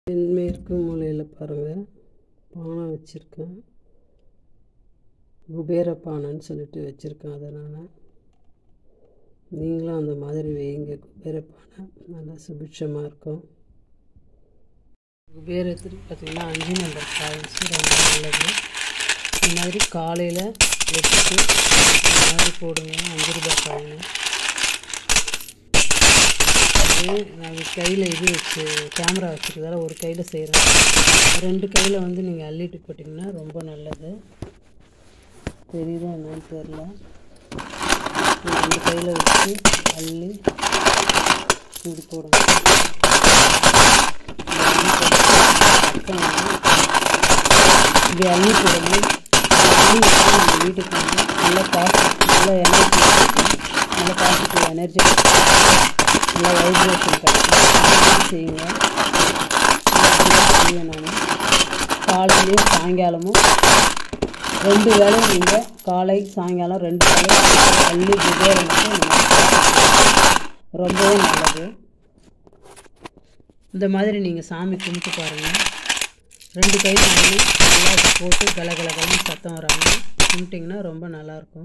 தென்மேற்கு மூலையில் பாருங்கள் பானை வச்சுருக்கேன் குபேர பானைன்னு சொல்லிட்டு வச்சுருக்கேன் அதை நான் நீங்களும் அந்த மாதிரி வைங்க குபேர பானை நல்லா சுபிட்சமாக இருக்கும் குபேரத்துக்கு பார்த்திங்கன்னா அஞ்சு நம்பர் காயின்ஸ் ரொம்ப நல்லது இந்த மாதிரி காலையில் வச்சுட்டு இந்த மாதிரி போடுங்க அஞ்சு ரூபாய் காயின் அது நான் கையில் இது வச்சு கேமரா வச்சுருக்கதால ஒரு கையில் செய்கிறேன் ரெண்டு கையில் வந்து நீங்கள் அள்ளிட்டு போட்டிங்கன்னா ரொம்ப நல்லது தெரியுதா என்னன்னு தெரில ரெண்டு கையில் வச்சு அள்ளி இப்படி போடுங்க இப்படி அள்ளி போடுங்க அள்ளி வச்சு நம்ம வீட்டுக்கு வந்து நல்ல காசு நல்ல எனர்ஜி நல்ல பாசிட்டிவ் எனர்ஜி நல்ல வைப்ரேஷன் கிடைக்கும் செய்யுங்க செய்வேன் நான் காலையிலையும் சாயங்காலமும் ரெண்டு வேளையும் நீங்கள் காலை சாயங்காலம் ரெண்டு வேளையும் அள்ளி குபேரம் மட்டும் ரொம்பவே நல்லது இந்த மாதிரி நீங்கள் சாமி கும்பிட்டு பாருங்கள் ரெண்டு கையில் அள்ளி நல்லா போட்டு கலகலகலன்னு சத்தம் வராங்க கும்பிட்டிங்கன்னா ரொம்ப நல்லாயிருக்கும்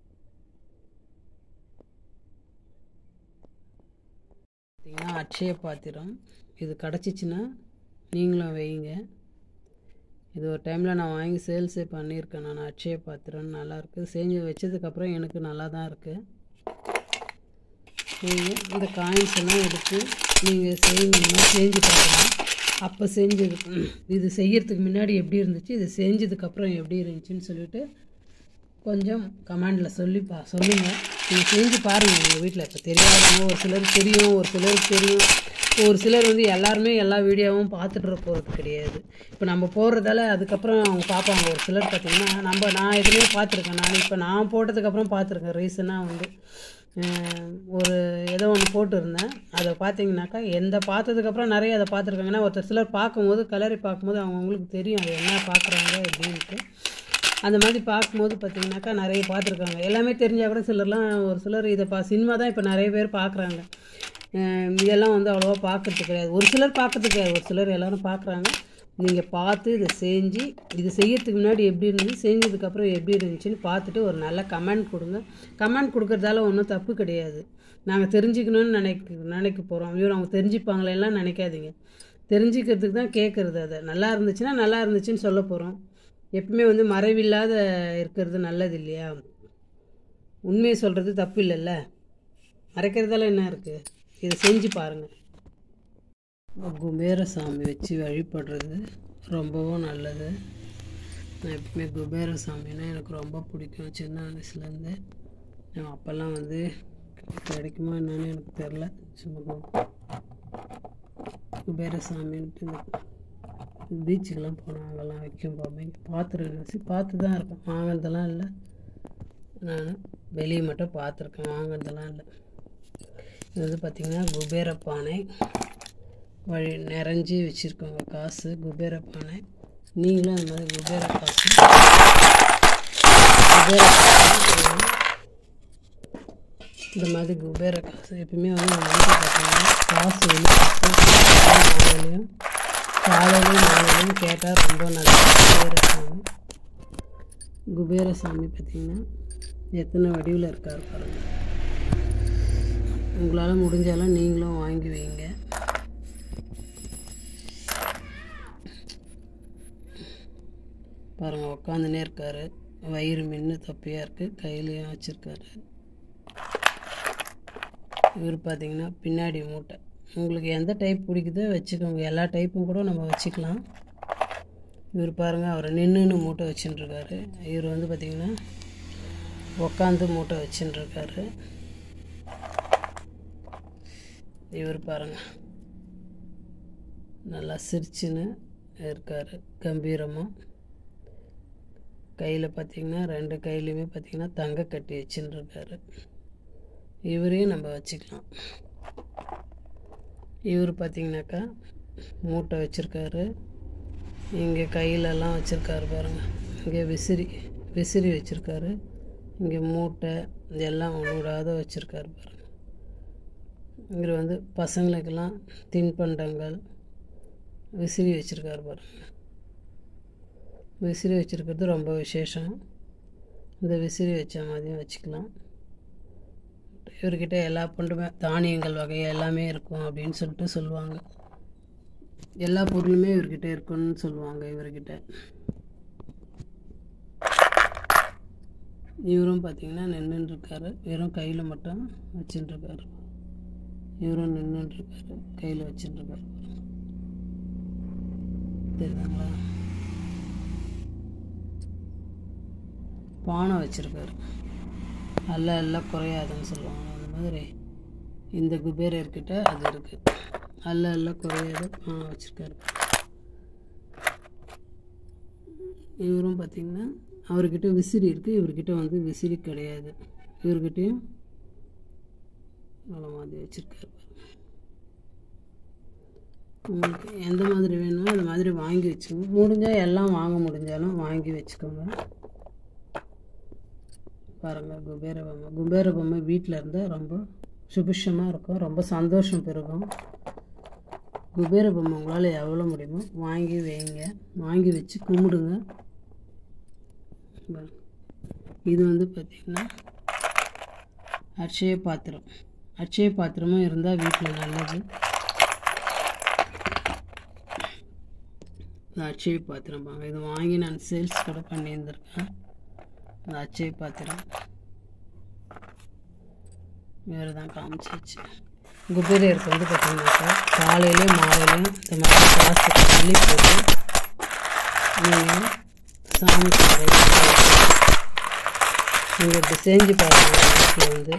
பார்த்திங்கன்னா அட்சய பாத்திரம் இது கிடச்சிச்சின்னா நீங்களும் வைங்க இது ஒரு டைமில் நான் வாங்கி சேல்ஸே பண்ணியிருக்கேன் நான் அட்சய பாத்திரம் நல்லாயிருக்கு செஞ்சு வச்சதுக்கப்புறம் எனக்கு நல்லா தான் இருக்குது நீங்கள் இந்த காயின்ஸ் எல்லாம் எடுத்து நீங்கள் செய்யணும்னா செஞ்சு பார்க்கலாம் அப்போ செஞ்சது இது செய்யறதுக்கு முன்னாடி எப்படி இருந்துச்சு இது செஞ்சதுக்கப்புறம் எப்படி இருந்துச்சுன்னு சொல்லிட்டு கொஞ்சம் கமெண்டில் சொல்லி பா சொல்லுங்கள் நீங்கள் செஞ்சு பாருங்கள் உங்கள் வீட்டில் இப்போ தெரியாதவங்க ஒரு சிலருக்கு தெரியும் ஒரு சிலருக்கு தெரியும் ஒரு சிலர் வந்து எல்லாருமே எல்லா வீடியோவும் பார்த்துட்டு போகிறது கிடையாது இப்போ நம்ம போடுறதால அதுக்கப்புறம் அவங்க பார்ப்பாங்க ஒரு சிலர் பார்த்திங்கன்னா நம்ம நான் எதுலேயே பார்த்துருக்கேன் நான் இப்போ நான் போட்டதுக்கப்புறம் பார்த்துருக்கேன் ரீசனாக வந்து ஒரு ஏதோ ஒன்று போட்டிருந்தேன் அதை பார்த்தீங்கன்னாக்கா எந்த பார்த்ததுக்கப்புறம் நிறைய அதை பார்த்துருக்காங்கன்னா ஒருத்தர் சிலர் பார்க்கும்போது கலரி பார்க்கும்போது அவங்கவுங்களுக்கு தெரியும் அது என்ன பார்க்குறாங்க அப்படின்ட்டு அந்த மாதிரி பார்க்கும்போது பார்த்தீங்கன்னாக்கா நிறைய பார்த்துருக்காங்க எல்லாமே தெரிஞ்சால் கூட சிலர்லாம் ஒரு சிலர் இதை பா சினிமா தான் இப்போ நிறைய பேர் பார்க்குறாங்க இதெல்லாம் வந்து அவ்வளோவா பார்க்குறது கிடையாது ஒரு சிலர் பார்க்கறது கிடையாது ஒரு சிலர் எல்லோரும் பார்க்குறாங்க நீங்கள் பார்த்து இதை செஞ்சு இது செய்யறதுக்கு முன்னாடி எப்படி இருந்துச்சு செஞ்சதுக்கப்புறம் எப்படி இருந்துச்சுன்னு பார்த்துட்டு ஒரு நல்ல கமெண்ட் கொடுங்க கமெண்ட் கொடுக்குறதால ஒன்றும் தப்பு கிடையாது நாங்கள் தெரிஞ்சுக்கணும்னு நினைக்க நினைக்க போகிறோம் ஐயோ அவங்க தெரிஞ்சுப்பாங்களேலாம் நினைக்காதீங்க தெரிஞ்சுக்கிறதுக்கு தான் கேட்குறது அதை நல்லா இருந்துச்சுன்னா நல்லா இருந்துச்சுன்னு சொல்ல போகிறோம் எப்பவுமே வந்து மறைவில்லாத இருக்கிறது நல்லது இல்லையா உண்மையை சொல்கிறது தப்பு இல்லைல்ல மறைக்கிறதால என்ன இருக்குது இதை செஞ்சு பாருங்கள் குபேர சாமி வச்சு வழிபடுறது ரொம்பவும் நல்லது நான் எப்பவுமே குபேர சாமின்னா எனக்கு ரொம்ப பிடிக்கும் சின்ன வயசுலேருந்து அப்போல்லாம் வந்து கிடைக்குமா என்னன்னு எனக்கு தெரில சும்மா குபேர சாமின்ட்டு இந்த பீச்சுக்கெல்லாம் போனோம் அங்கெல்லாம் வைக்கும் போமே பார்த்துருக்கேன் பார்த்து தான் இருக்கேன் வாங்கினதெல்லாம் இல்லை நான் வெளியே மட்டும் பார்த்துருக்கேன் வாங்கினதெல்லாம் இல்லை இது வந்து பார்த்திங்கன்னா குபேர பானை வழி நிறைஞ்சி வச்சுருக்கோங்க காசு குபேர பானை நீங்களும் அந்த மாதிரி குபேர காசு குபேர இந்த மாதிரி குபேர காசு எப்பயுமே வந்து நம்ம வீட்டில் பார்த்தீங்கன்னா காசு வெளியே மாலையிலையும் காலையிலையும் மாலையிலையும் கேட்டால் ரொம்ப நல்லது குபேரசாமி குபேரசாமி பார்த்திங்கன்னா எத்தனை வடிவில் இருக்கார் பாருங்கள் உங்களால் முடிஞ்சாலும் நீங்களும் வாங்கி வைங்க பாருங்கள் உட்காந்துனே இருக்கார் வயிறு மின்னு தொப்பியாக இருக்குது கையிலையும் வச்சுருக்காரு இவர் பார்த்தீங்கன்னா பின்னாடி மூட்டை உங்களுக்கு எந்த டைப் பிடிக்குதோ வச்சுக்கோங்க எல்லா டைப்பும் கூட நம்ம வச்சுக்கலாம் இவர் பாருங்கள் அவர் நின்றுன்னு மூட்டை வச்சுட்டுருக்காரு இவர் வந்து பார்த்திங்கன்னா உக்காந்து மூட்டை வச்சுட்டுருக்காரு இவர் பாருங்கள் நல்லா சிரிச்சுன்னு இருக்கார் கம்பீரமாக கையில் பார்த்திங்கன்னா ரெண்டு கையிலையுமே பார்த்திங்கன்னா தங்க கட்டி வச்சுட்டுருக்காரு இவரையும் நம்ம வச்சுக்கலாம் இவர் பார்த்திங்கனாக்கா மூட்டை வச்சுருக்காரு இங்கே கையிலலாம் வச்சுருக்காரு பாருங்கள் இங்கே விசிறி விசிறி வச்சுருக்காரு இங்கே மூட்டை இதெல்லாம் ஒன்றுடாத வச்சுருக்காரு பாருங்கள் இவர் வந்து பசங்களுக்கெல்லாம் தின்பண்டங்கள் விசிறி வச்சுருக்காரு பாருங்க விசிறி வச்சுருக்கிறது ரொம்ப விசேஷம் இந்த விசிறி வச்ச மாதிரியும் வச்சுக்கலாம் இவர்கிட்ட எல்லா பொருளுமே தானியங்கள் வகை எல்லாமே இருக்கும் அப்படின்னு சொல்லிட்டு சொல்லுவாங்க எல்லா பொருளுமே இவர்கிட்ட இருக்குன்னு சொல்லுவாங்க இவர்கிட்ட இவரும் பார்த்தீங்கன்னா நின்றுட்டுருக்காரு வெறும் கையில் மட்டும் வச்சுட்டுருக்காரு இவரும் நின்றுட்டுருக்காரு கையில் வச்சுட்டுருக்காரு தெரியுதுங்களா பானை வச்சுருக்காரு அல்ல எல்லாம் குறையாதுன்னு சொல்லுவாங்க அந்த மாதிரி இந்த குபேரர்கிட்ட அது இருக்குது அல்ல எல்லாம் குறையாது பானை வச்சுருக்காரு இவரும் பார்த்திங்கன்னா அவர்கிட்ட விசிறி இருக்குது இவர்கிட்ட வந்து விசிறி கிடையாது இவர்கிட்டையும் நல்ல மாதிரி வச்சுருக்காரு உங்களுக்கு எந்த மாதிரி வேணுமோ அந்த மாதிரி வாங்கி வச்சுக்கோங்க முடிஞ்சால் எல்லாம் வாங்க முடிஞ்சாலும் வாங்கி வச்சுக்கோங்க பாருங்கள் குபேர பொம்மை குபேர பொம்மை வீட்டில் இருந்தால் ரொம்ப சுபிஷமாக இருக்கும் ரொம்ப சந்தோஷம் பெருகும் குபேர பொம்மை உங்களால் எவ்வளோ முடியுமோ வாங்கி வைங்க வாங்கி வச்சு கும்பிடுங்க பாருங்க. இது வந்து பார்த்திங்கன்னா அட்சய பாத்திரம் அட்சய பாத்திரமும் இருந்தால் வீட்டில் நல்லது இந்த அட்சய பாத்திரம் பாங்க இது வாங்கி நான் சேல்ஸ் கூட பண்ணியிருந்திருக்கேன் இந்த அட்சய பாத்திரம் வேறு தான் காமிச்சிச்சு குபேரியருக்கு வந்து பார்த்தீங்கன்னாக்கா காலையிலையும் மாலையிலையும் இந்த மாதிரி காசு தள்ளி போட்டு நீங்கள் சாமி நீங்கள் இப்படி செஞ்சு பாருங்க வீட்டில் வந்து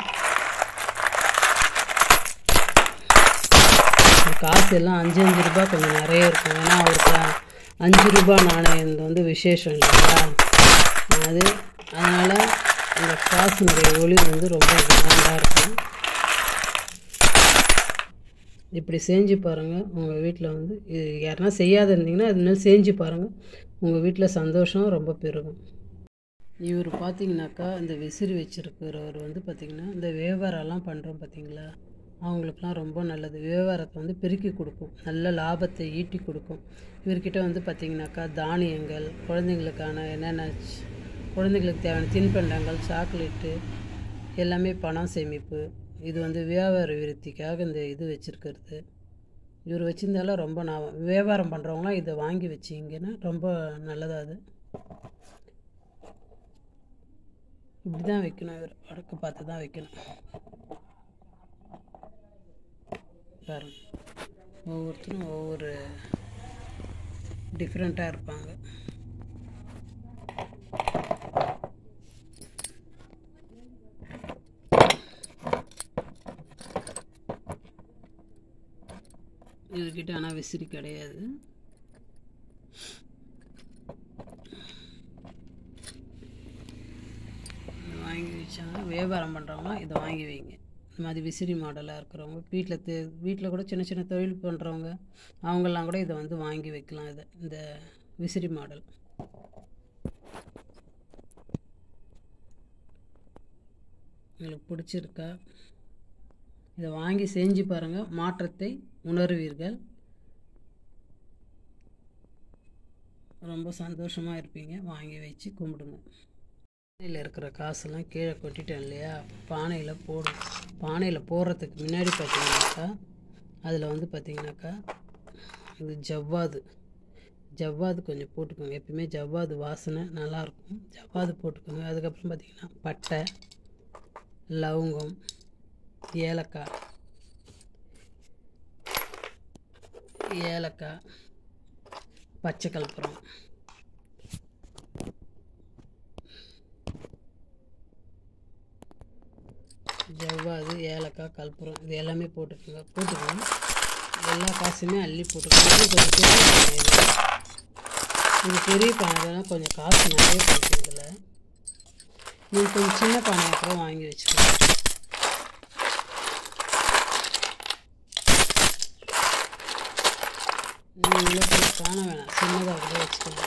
இந்த காசு எல்லாம் அஞ்சு அஞ்சு ரூபாய் கொஞ்சம் நிறைய இருக்கும் ஏன்னா அவருக்கு அஞ்சு ரூபாய் நாணயம் வந்து விசேஷம் இல்லைங்களா அது அதனால் இந்த காசுனுடைய ஒளி வந்து ரொம்ப கிராண்டாக இருக்கும் இப்படி செஞ்சு பாருங்கள் உங்கள் வீட்டில் வந்து இது யாருன்னா செய்யாத இருந்தீங்கன்னா அது மாதிரி செஞ்சு பாருங்கள் உங்கள் வீட்டில் சந்தோஷம் ரொம்ப பெருகும் இவர் பார்த்தீங்கன்னாக்கா இந்த விசிறி வச்சுருக்கிறவர் வந்து பார்த்திங்கன்னா இந்த வியாபாரம்லாம் பண்ணுறோம் பார்த்தீங்களா அவங்களுக்குலாம் ரொம்ப நல்லது வியாபாரத்தை வந்து பெருக்கி கொடுக்கும் நல்ல லாபத்தை ஈட்டி கொடுக்கும் இவர்கிட்ட வந்து பார்த்திங்கனாக்கா தானியங்கள் குழந்தைங்களுக்கான என்னென்ன ச்- குழந்தைங்களுக்கு தேவையான தின்பண்டங்கள் சாக்லேட்டு எல்லாமே பணம் சேமிப்பு இது வந்து வியாபார விருத்திக்காக இந்த இது வச்சுருக்கிறது இவர் வச்சுருந்தாலும் ரொம்ப நான் வியாபாரம் பண்ணுறவங்களாம் இதை வாங்கி வச்சிங்கன்னா ரொம்ப நல்லதா அது இப்படி தான் வைக்கணும் இவர் வடக்கு பார்த்து தான் வைக்கணும் பாருங்க ஒவ்வொருத்தரும் ஒவ்வொரு டிஃப்ரெண்ட்டாக இருப்பாங்க இவர்கிட்ட ஆனால் விசிறி கிடையாது இதை வாங்கி வச்சாங்க வியாபாரம் பண்ணுறவங்களாம் இதை வாங்கி வைங்க இந்த மாதிரி விசிறி மாடலாக இருக்கிறவங்க வீட்டில் தே வீட்டில் கூட சின்ன சின்ன தொழில் பண்ணுறவங்க அவங்கெல்லாம் கூட இதை வந்து வாங்கி வைக்கலாம் இதை இந்த விசிறி மாடல் உங்களுக்கு பிடிச்சிருக்கா இதை வாங்கி செஞ்சு பாருங்கள் மாற்றத்தை உணர்வீர்கள் ரொம்ப சந்தோஷமாக இருப்பீங்க வாங்கி வச்சு கும்பிடுங்க பானையில் இருக்கிற காசெல்லாம் கீழே கொட்டிட்டேன் இல்லையா பானையில் போடும் பானையில் போடுறதுக்கு முன்னாடி பார்த்தீங்கன்னாக்கா அதில் வந்து பார்த்தீங்கன்னாக்கா இது ஜவ்வாது ஜவ்வாது கொஞ்சம் போட்டுக்கோங்க எப்பயுமே ஜவ்வாது வாசனை நல்லாயிருக்கும் ஜவ்வாது போட்டுக்கோங்க அதுக்கப்புறம் பார்த்தீங்கன்னா பட்டை லவங்கம் ஏலக்காய் ஏலக்காய் பச்சை கற்பூரம் ஜவ்வாது ஏலக்காய் கற்பூரம் இது எல்லாமே போட்டுக்கோங்க போட்டுக்கோங்க எல்லா காசுமே அள்ளி போட்டுக்கோங்க இது கொஞ்சம் பெரிய பானை இது. இது பெரிய பானை கொஞ்சம் காசு நிறைய போட்டு இதில் நீங்கள் கொஞ்சம் சின்ன பானையாக கூட வாங்கி வச்சுக்கோங்க நீங்கள் இவ்வளோ பெரிய பானை வேணாம் சின்னதாக கூட வச்சுக்கோங்க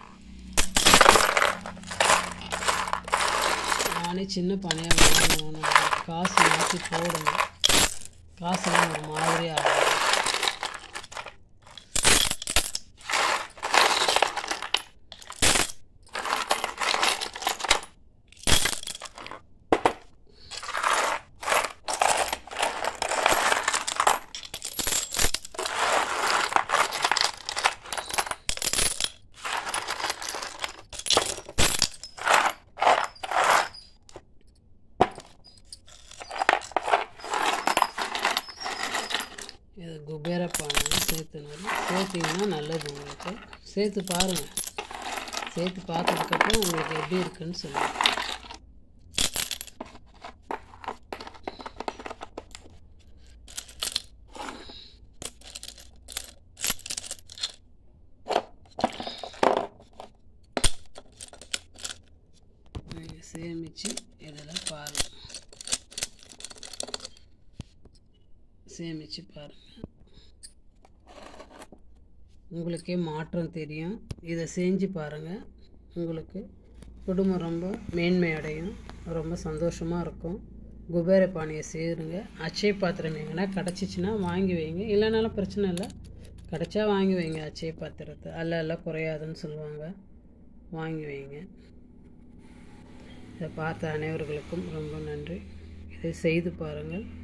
நானே சின்ன பானையாக வாங்கணும் காசு மாற்றி போடணும் காசெல்லாம் ஒரு மாதிரி ஆகும் சேர்த்திங்கன்னா நல்லது உங்களுக்கு சேர்த்து பாருங்கள் சேர்த்து பார்த்ததுக்கப்புறம் உங்களுக்கு எப்படி இருக்குன்னு சொல்லுங்கள் நீங்கள் சேமித்து இதில் பாருங்கள் சேமித்து பாருங்கள் உங்களுக்கே மாற்றம் தெரியும் இதை செஞ்சு பாருங்கள் உங்களுக்கு குடும்பம் ரொம்ப மேன்மை அடையும் ரொம்ப சந்தோஷமாக இருக்கும் குபேர பானையை சேருங்க அச்சய பாத்திரம் எங்கன்னா கிடச்சிச்சின்னா வாங்கி வைங்க இல்லைனாலும் பிரச்சனை இல்லை கிடச்சா வாங்கி வைங்க அச்சய பாத்திரத்தை அல்ல எல்லாம் குறையாதுன்னு சொல்லுவாங்க வாங்கி வைங்க இதை பார்த்த அனைவர்களுக்கும் ரொம்ப நன்றி இதை செய்து பாருங்கள்